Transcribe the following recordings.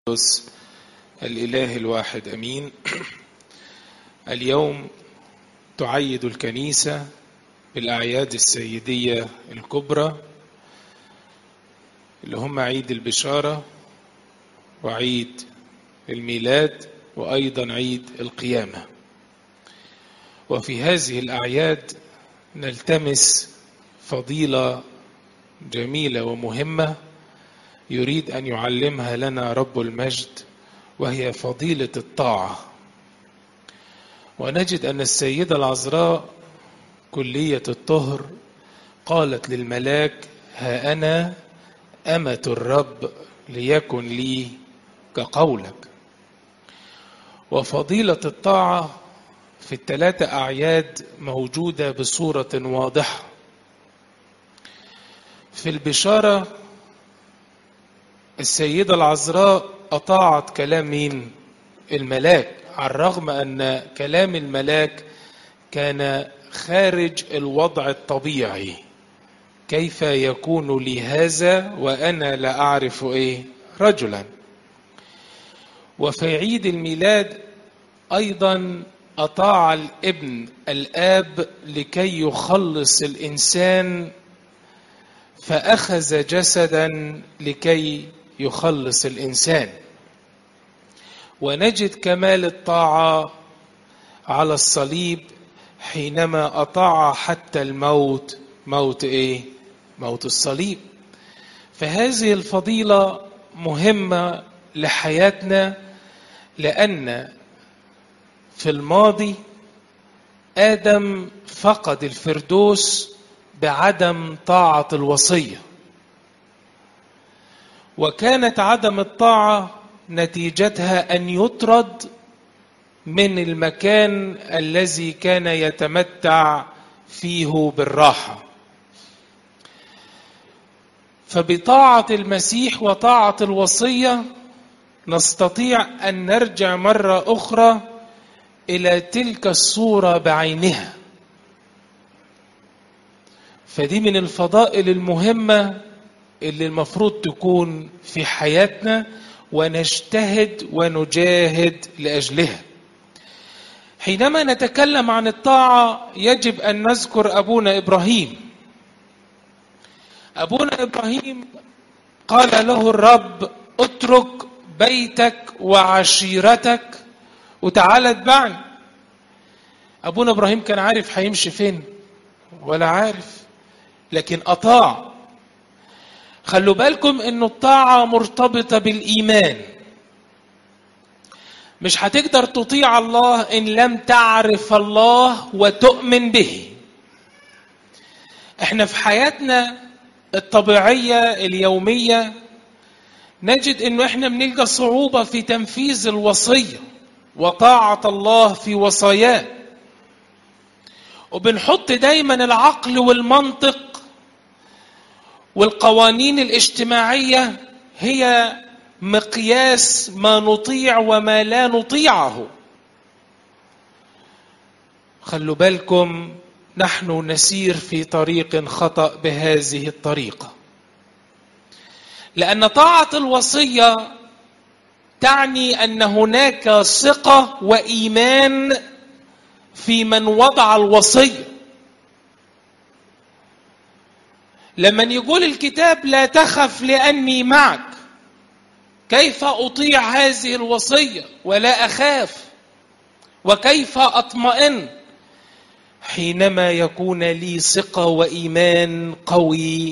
القدس الإله الواحد أمين اليوم تعيد الكنيسة بالأعياد السيدية الكبرى اللي هم عيد البشارة وعيد الميلاد وأيضا عيد القيامة وفي هذه الأعياد نلتمس فضيلة جميلة ومهمة يريد أن يعلمها لنا رب المجد وهي فضيلة الطاعة ونجد أن السيدة العذراء كلية الطهر قالت للملاك ها أنا أمة الرب ليكن لي كقولك وفضيلة الطاعة في الثلاثة أعياد موجودة بصورة واضحة في البشارة السيدة العذراء أطاعت كلام مين؟ الملاك على الرغم أن كلام الملاك كان خارج الوضع الطبيعي كيف يكون لي هذا وأنا لا أعرف إيه رجلا وفي عيد الميلاد أيضا أطاع الابن الآب لكي يخلص الإنسان فأخذ جسدا لكي يخلص الإنسان ونجد كمال الطاعة على الصليب حينما أطاع حتى الموت موت إيه؟ موت الصليب فهذه الفضيلة مهمة لحياتنا لأن في الماضي آدم فقد الفردوس بعدم طاعة الوصية وكانت عدم الطاعة نتيجتها أن يطرد من المكان الذي كان يتمتع فيه بالراحة فبطاعة المسيح وطاعة الوصية نستطيع أن نرجع مرة أخرى إلى تلك الصورة بعينها فدي من الفضائل المهمة اللي المفروض تكون في حياتنا ونجتهد ونجاهد لأجلها حينما نتكلم عن الطاعة يجب أن نذكر أبونا إبراهيم أبونا إبراهيم قال له الرب اترك بيتك وعشيرتك وتعال اتبعني أبونا إبراهيم كان عارف هيمشي فين ولا عارف لكن أطاع خلوا بالكم أن الطاعة مرتبطة بالإيمان مش هتقدر تطيع الله إن لم تعرف الله وتؤمن به احنا في حياتنا الطبيعية اليومية نجد انه احنا بنلقى صعوبة في تنفيذ الوصية وطاعة الله في وصاياه وبنحط دايما العقل والمنطق والقوانين الاجتماعية هي مقياس ما نطيع وما لا نطيعه خلوا بالكم نحن نسير في طريق خطأ بهذه الطريقة لأن طاعة الوصية تعني أن هناك ثقة وإيمان في من وضع الوصية لما يقول الكتاب لا تخف لأني معك كيف أطيع هذه الوصية ولا أخاف وكيف أطمئن حينما يكون لي ثقة وإيمان قوي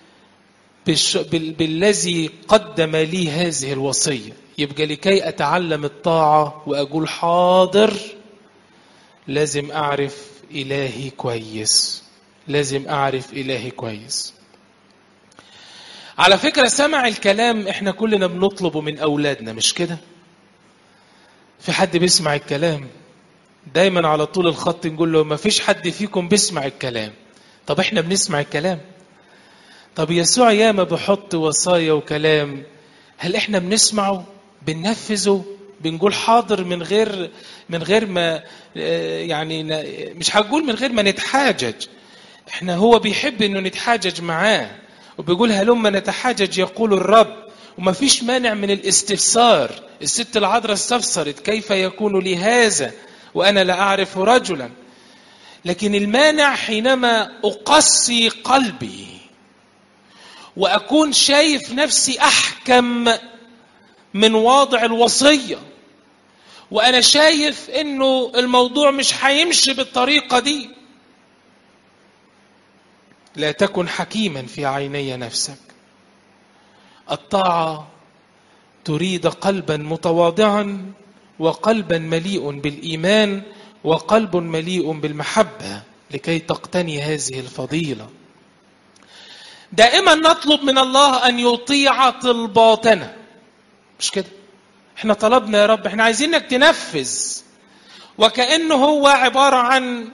بالذي قدم لي هذه الوصية يبقى لكي أتعلم الطاعة وأقول حاضر لازم أعرف إلهي كويس لازم أعرف إلهي كويس على فكرة سمع الكلام احنا كلنا بنطلبه من أولادنا مش كده في حد بيسمع الكلام دايما على طول الخط نقول له ما فيش حد فيكم بيسمع الكلام طب احنا بنسمع الكلام طب يسوع ياما بحط وصايا وكلام هل احنا بنسمعه بننفذه بنقول حاضر من غير من غير ما يعني مش هقول من غير ما نتحاجج احنا هو بيحب انه نتحاجج معاه وبيقول هلما نتحاجج يقول الرب ومفيش مانع من الاستفسار الست العذراء استفسرت كيف يكون لي هذا وأنا لا أعرف رجلا لكن المانع حينما أقسي قلبي وأكون شايف نفسي أحكم من واضع الوصية وأنا شايف إنه الموضوع مش هيمشي بالطريقة دي لا تكن حكيما في عيني نفسك الطاعة تريد قلبا متواضعا وقلبا مليء بالإيمان وقلب مليء بالمحبة لكي تقتني هذه الفضيلة دائما نطلب من الله أن يطيع طلباتنا مش كده احنا طلبنا يا رب احنا عايزينك تنفذ وكأنه هو عبارة عن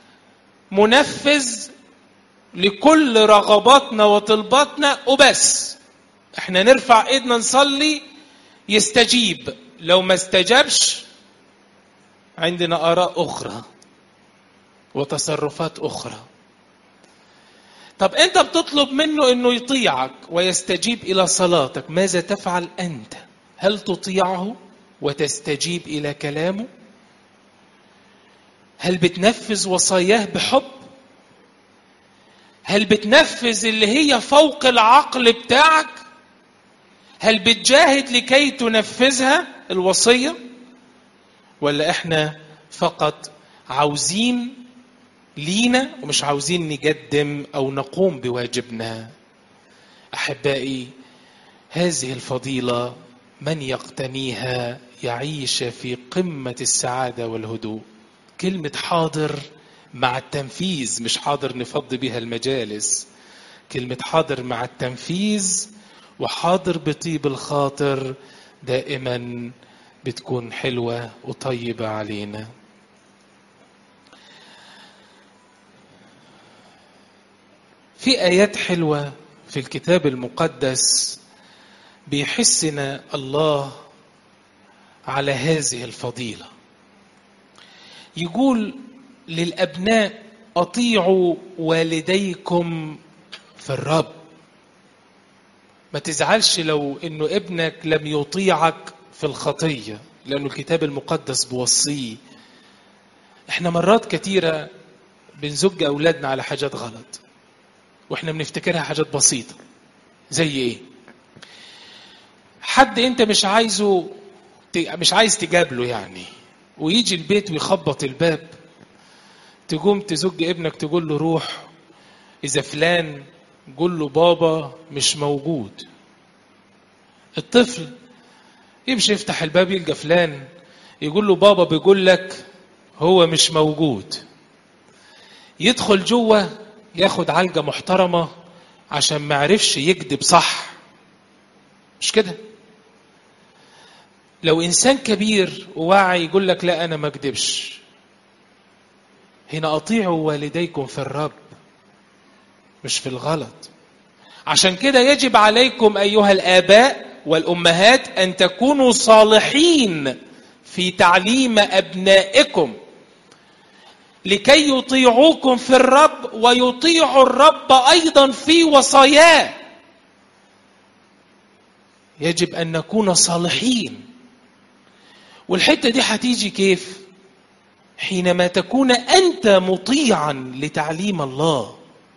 منفذ لكل رغباتنا وطلباتنا وبس احنا نرفع ايدنا نصلي يستجيب لو ما استجابش عندنا اراء اخرى وتصرفات اخرى طب انت بتطلب منه انه يطيعك ويستجيب الى صلاتك ماذا تفعل انت هل تطيعه وتستجيب الى كلامه هل بتنفذ وصاياه بحب هل بتنفذ اللي هي فوق العقل بتاعك هل بتجاهد لكي تنفذها الوصيه ولا احنا فقط عاوزين لينا ومش عاوزين نقدم او نقوم بواجبنا احبائي هذه الفضيله من يقتنيها يعيش في قمه السعاده والهدوء كلمه حاضر مع التنفيذ مش حاضر نفضي بها المجالس كلمه حاضر مع التنفيذ وحاضر بطيب الخاطر دائما بتكون حلوه وطيبه علينا في آيات حلوة في الكتاب المقدس بيحسنا الله على هذه الفضيلة يقول للأبناء أطيعوا والديكم في الرب ما تزعلش لو انه ابنك لم يطيعك في الخطية لأنه الكتاب المقدس بوصيه احنا مرات كتيرة بنزج أولادنا على حاجات غلط واحنا بنفتكرها حاجات بسيطة زي ايه حد انت مش عايزه مش عايز تجابله يعني ويجي البيت ويخبط الباب تقوم تزج ابنك تقول له روح اذا فلان قول له بابا مش موجود الطفل يمشي يفتح الباب يلقى فلان يقول له بابا بيقول لك هو مش موجود يدخل جوه ياخد علقة محترمة عشان ما عرفش يكذب صح مش كده لو إنسان كبير وواعي يقول لك لا أنا ما أكذبش هنا أطيعوا والديكم في الرب مش في الغلط عشان كده يجب عليكم أيها الآباء والأمهات أن تكونوا صالحين في تعليم أبنائكم لكي يطيعوكم في الرب ويطيعوا الرب ايضا في وصاياه يجب ان نكون صالحين والحته دي هتيجي كيف حينما تكون انت مطيعا لتعليم الله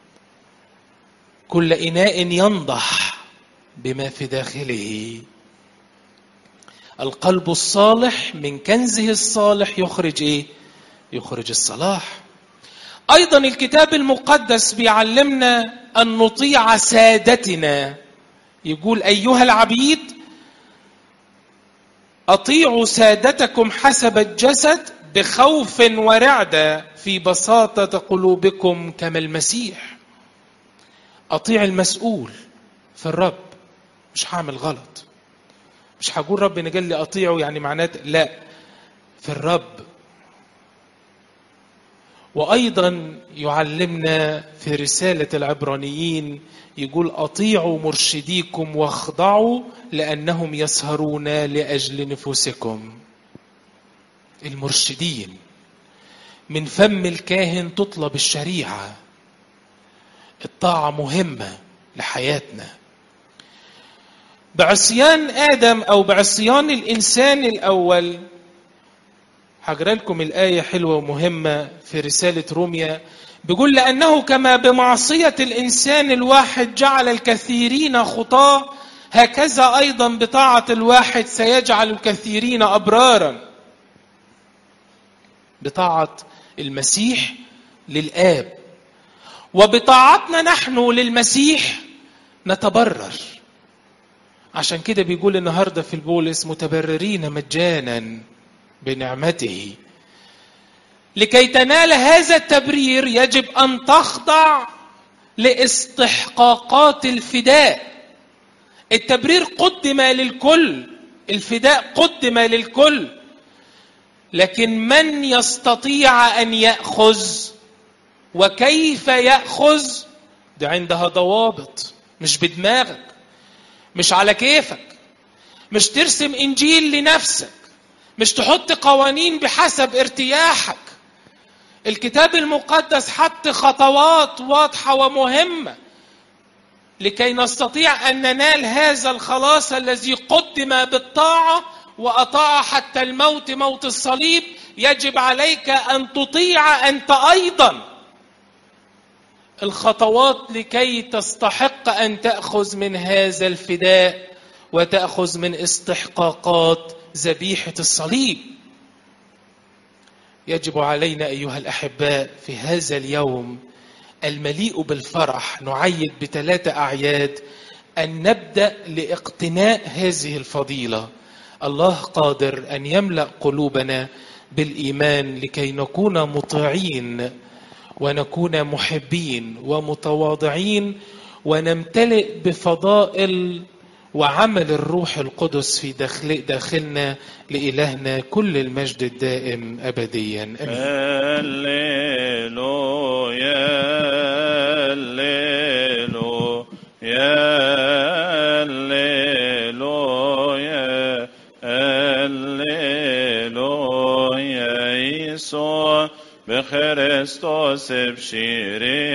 كل اناء ينضح بما في داخله القلب الصالح من كنزه الصالح يخرج ايه يخرج الصلاح ايضا الكتاب المقدس بيعلمنا ان نطيع سادتنا يقول ايها العبيد اطيعوا سادتكم حسب الجسد بخوف ورعده في بساطه قلوبكم كما المسيح اطيع المسؤول في الرب مش هعمل غلط مش هقول ربنا قال لي اطيعه يعني معناته لا في الرب وايضا يعلمنا في رساله العبرانيين يقول اطيعوا مرشديكم واخضعوا لانهم يسهرون لاجل نفوسكم المرشدين من فم الكاهن تطلب الشريعه الطاعه مهمه لحياتنا بعصيان آدم أو بعصيان الإنسان الأول هقرا لكم الآية حلوة ومهمة في رسالة روميا بيقول لأنه كما بمعصية الإنسان الواحد جعل الكثيرين خطاة هكذا أيضا بطاعة الواحد سيجعل الكثيرين أبرارا بطاعة المسيح للآب وبطاعتنا نحن للمسيح نتبرر عشان كده بيقول النهارده في البولس متبررين مجانا بنعمته لكي تنال هذا التبرير يجب ان تخضع لاستحقاقات الفداء التبرير قدم للكل الفداء قدم للكل لكن من يستطيع ان ياخذ وكيف ياخذ ده عندها ضوابط مش بدماغك مش على كيفك مش ترسم انجيل لنفسك مش تحط قوانين بحسب ارتياحك الكتاب المقدس حط خطوات واضحه ومهمه لكي نستطيع ان ننال هذا الخلاص الذي قدم بالطاعه واطاع حتى الموت موت الصليب يجب عليك ان تطيع انت ايضا الخطوات لكي تستحق ان تاخذ من هذا الفداء وتاخذ من استحقاقات ذبيحه الصليب يجب علينا ايها الاحباء في هذا اليوم المليء بالفرح نعيد بثلاثه اعياد ان نبدا لاقتناء هذه الفضيله الله قادر ان يملا قلوبنا بالايمان لكي نكون مطيعين ونكون محبين ومتواضعين ونمتلئ بفضائل وعمل الروح القدس في داخل داخلنا لإلهنا كل المجد الدائم أبديا أمين هللويا هللويا هللويا هللويا يسوع بخريستوس بشيرين